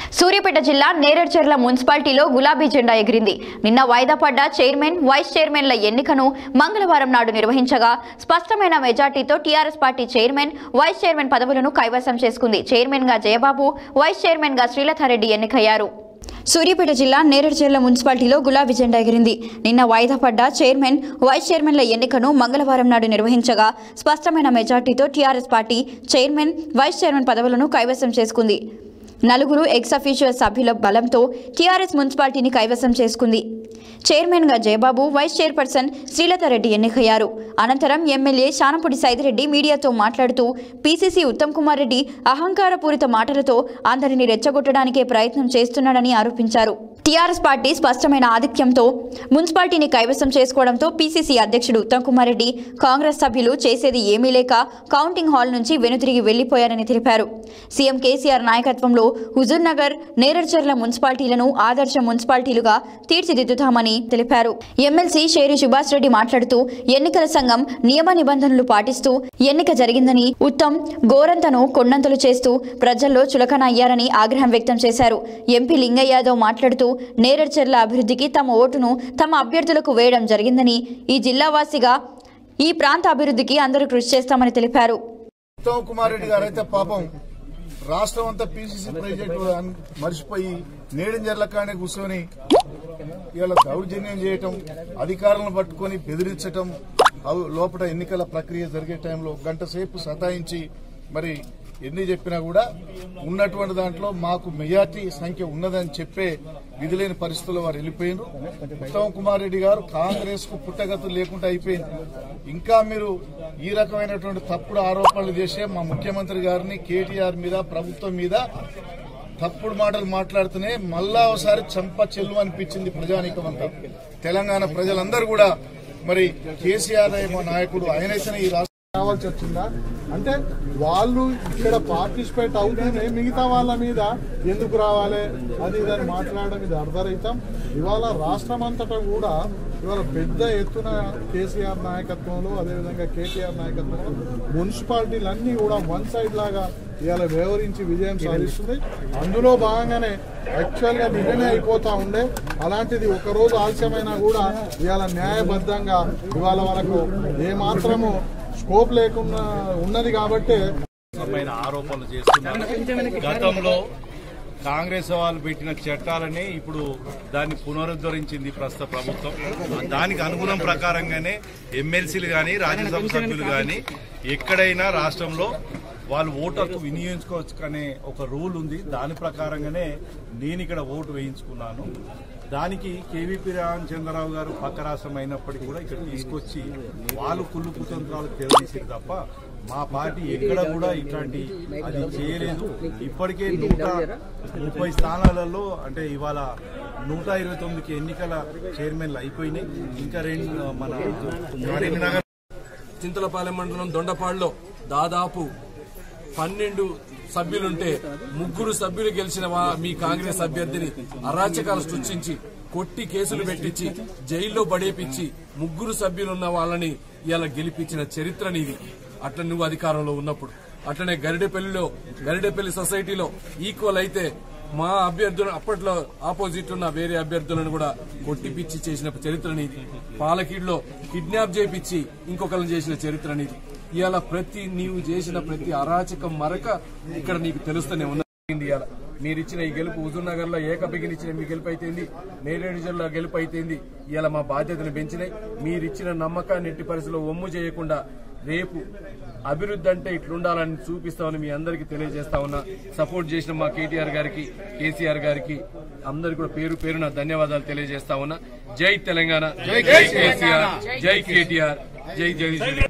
సూర్యాపేట జిల్లా నేరేడ్చర్ల మున్సిపాలిటీలో గులాబీ జెండా ఎగిరింది నిన్న వాయిదా పడ్డ చైర్మన్ వైస్ చైర్మన్ల ఎన్నికను మంగళవారం నాడు నిర్వహించగా స్పష్టమైన మెజార్టీతో TRS party chairman vice chairman పదవులను కైవసం చేసుకుంది చైర్మన్ గా జయబాబు వైస్ చైర్మన్ గా శ్రీలతారెడ్డి ఎన్నికయ్యారు సూర్యాపేట జిల్లా నేరేడ్చర్ల మున్సిపాలిటీలో గులాబీ జెండా ఎగిరింది నిన్న వాయిదా పడ్డ చైర్మన్ వైస్ చైర్మన్ల ఎన్నికను మంగళవారం నాడు నిర్వహించగా స్పష్టమైన మెజార్టీతో TRS party chairman vice chairman పదవులను కైవసం చేసుకుంది నలుగురు ఎక్స్ అఫీషియల్ సభ్యుల బలంతో టీఆర్ఎస్ మున్సిపాలిటీని కైవసం చేసుకుంది చైర్మన్గా జయబాబు వైస్ చైర్పర్సన్ శ్రీలతారెడ్డి ఎన్నికయ్యారు అనంతరం ఎమ్మెల్యే శానంపూడి సైదిరెడ్డి మీడియాతో మాట్లాడుతూ పీసీసీ ఉత్తమ్ కుమార్ రెడ్డి అహంకారపూరిత మాటలతో అందరిని రెచ్చగొట్టడానికే ప్రయత్నం చేస్తున్నాడని ఆరోపించారు టీఆర్ఎస్ పార్టీ స్పష్టమైన ఆధిక్యంతో మున్సిపాలిటీని కైవసం చేసుకోవడంతో పీసీసీ అధ్యక్షుడు ఉత్తమ్ కుమార్ రెడ్డి కాంగ్రెస్ సభ్యులు చేసేది ఏమీ లేక కౌంటింగ్ హాల్ నుంచి వెనుతిరిగి వెళ్లిపోయారని తెలిపారు సీఎం కేసీఆర్ నాయకత్వంలో హుజూర్ నగర్ నేరడ్చర్ల మున్సిపాలిటీలను ఆదర్శ మున్సిపాలిటీలుగా తీర్చిదిద్దుతామని తెలిపారు ఎమ్మెల్సీ షేరి సుభాష్ రెడ్డి మాట్లాడుతూ ఎన్నికల సంఘం నియమ నిబంధనలు పాటిస్తూ ఎన్నిక జరిగిందని ఉత్తమ్ గోరంతను కొండంతలు చేస్తూ ప్రజల్లో చులకన అయ్యారని ఆగ్రహం వ్యక్తం చేశారు ఎంపీ లింగయ్య యాదవ్ మాట్లాడుతూ నేరడ్చర్ల అభివృద్ధికి తమ ఓటును తమ అభ్యర్థులకు వేయడం జరిగిందని ఈ జిల్లావాసిగా ఈ ప్రాంత అభివృద్ధికి అందరూ కృషి చేస్తామని తెలిపారు ఉత్తమ్ కుమార్ రెడ్డి గారు అయితే పాపం రాష్ట్రం అంతా పీసీసీ ప్రాజెక్టు అన్- మర్చిపోయి నేడింజర్ల కాడే కూర్చొని ఇవాళ దౌర్జన్యం చేయటం అధికారులను పట్టుకొని బెదిరించటం అవి లోపల ఎన్నికల ప్రక్రియ జరిగే టైంలో గంట సేపు సతాయించి మరి ఎన్ని చెప్పినా కూడా ఉన్నటువంటి దాంట్లో మాకు మెజార్టీ సంఖ్య ఉన్నదని చెప్పే విధులేని పరిస్థితుల్లో వారు వెళ్ళిపోయినారు ఉత్తమ్ కుమార్ రెడ్డి గారు కాంగ్రెస్ కు పుట్టగతులు లేకుండా అయిపోయింది ఇంకా మీరు ఈ రకమైనటువంటి తప్పుడు ఆరోపణలు చేసే మా ముఖ్యమంత్రి గారిని కేటీఆర్ మీద ప్రభుత్వం మీద తప్పుడు మాటలు మాట్లాడుతూనే మళ్ళా ఒకసారి చంప చెల్లు అనిపించింది ప్రజానీకం అంతా తెలంగాణ ప్రజలందరూ కూడా మరి కేసీఆర్ మా నాయకుడు ఆయనైతేనే ఈ రాష్ట్ర రావాల్సి వచ్చిందా అంటే వాళ్ళు ఇక్కడ పార్టిసిపేట్ అవుతూనే మిగతా వాళ్ళ మీద ఎందుకు రావాలి అది ఇదని మాట్లాడడం ఇది అర్ధరహితం ఇవాళ రాష్ట్రం అంతటా కూడా ఇవాళ పెద్ద ఎత్తున కేసీఆర్ నాయకత్వంలో అదేవిధంగా కేటీఆర్ నాయకత్వంలో మున్సిపాలిటీలన్నీ కూడా వన్ సైడ్ లాగా ఇవాళ వ్యవహరించి విజయం సాధిస్తుంది అందులో భాగంగానే యాక్చువల్గా నిన్ననే అయిపోతా ఉండే అలాంటిది ఒక రోజు ఆలస్యమైనా కూడా ఇవాళ న్యాయబద్ధంగా ఇవాళ వరకు ఏ మాత్రము స్కోప్ లేకుండా ఉన్నది కాబట్టి పైన ఆరోపణలు చేస్తున్నారు గతంలో కాంగ్రెస్ వాళ్ళు పెట్టిన చట్టాలని ఇప్పుడు దాన్ని పునరుద్ధరించింది ప్రస్తుత ప్రభుత్వం దానికి అనుగుణం ప్రకారంగానే ఎమ్మెల్సీలు కానీ రాజ్యసభ సభ్యులు కానీ ఎక్కడైనా రాష్ట్రంలో వాళ్ళు ఓటు హక్కు వినియోగించుకోవచ్చు అనే ఒక రూల్ ఉంది దాని ప్రకారంగానే నేను ఇక్కడ ఓటు వేయించుకున్నాను దానికి కేవీపీ రామచంద్రరావు గారు పక్క రాష్ట్రం అయినప్పటికీ కూడా ఇక్కడ తీసుకొచ్చి వాళ్ళు కుళ్ళు కుతంత్రాలు తెరదీసారు తప్ప మా పార్టీ ఎక్కడ కూడా ఇట్లాంటి అది చేయలేదు ఇప్పటికే నూట ముప్పై స్థానాలలో అంటే ఇవాళ నూట ఇరవై తొమ్మిదికి ఎన్నికల చైర్మన్లు అయిపోయినాయి ఇంకా రెండు మన కరీంనగర్ చింతలపాలెం మండలం దొండపాడులో దాదాపు పన్నెండు సభ్యులుంటే ముగ్గురు సభ్యులు గెలిచిన వా- మీ కాంగ్రెస్ అభ్యర్థిని అరాచకాలు సృష్టించి కొట్టి కేసులు పెట్టించి జైల్లో పడేపించి ముగ్గురు సభ్యులున్న వాళ్ళని ఇలా గెలిపించిన చరిత్ర నీది అట్లా నువ్వు అధికారంలో ఉన్నప్పుడు అట్లనే గరిడెపల్లిలో గరిడెపల్లి సొసైటీలో ఈక్వల్ అయితే మా అభ్యర్థులు అప్పట్లో ఆపోజిట్ ఉన్న వేరే అభ్యర్థులను కూడా కొట్టిపిచ్చి చేసిన చరిత్ర నీది పాలకీడులో కిడ్నాప్ చేపించి ఇంకొకరిని చేసిన చరిత్ర నీది ఇవాళ ప్రతి నీవు చేసిన ప్రతి అరాచకం మరక ఇక్కడ నీకు తెలుస్తూనే ఉన్నది ఇవాళ మీరిచ్చిన ఈ గెలుపు హుజూర్ నగర్ లో ఏకబిగినిచ్చిన మీ గెలుపు అయితేంది నేరేడు జిల్లా గెలుపు అయితేంది ఇవాళ మా బాధ్యతను పెంచినాయి మీరిచ్చిన నమ్మకాన్ని ఎట్టి పరిస్థితుల్లో ఒమ్ము చేయకుండా రేపు అభివృద్ధి అంటే ఇట్లుండాలని చూపిస్తామని మీ అందరికీ తెలియజేస్తా ఉన్నా సపోర్ట్ చేసిన మా కేటీఆర్ గారికి కేసీఆర్ గారికి అందరికి కూడా పేరు పేరున ధన్యవాదాలు తెలియజేస్తా ఉన్నా జై తెలంగాణ జై కేసీఆర్ జై కేటీఆర్ జై జై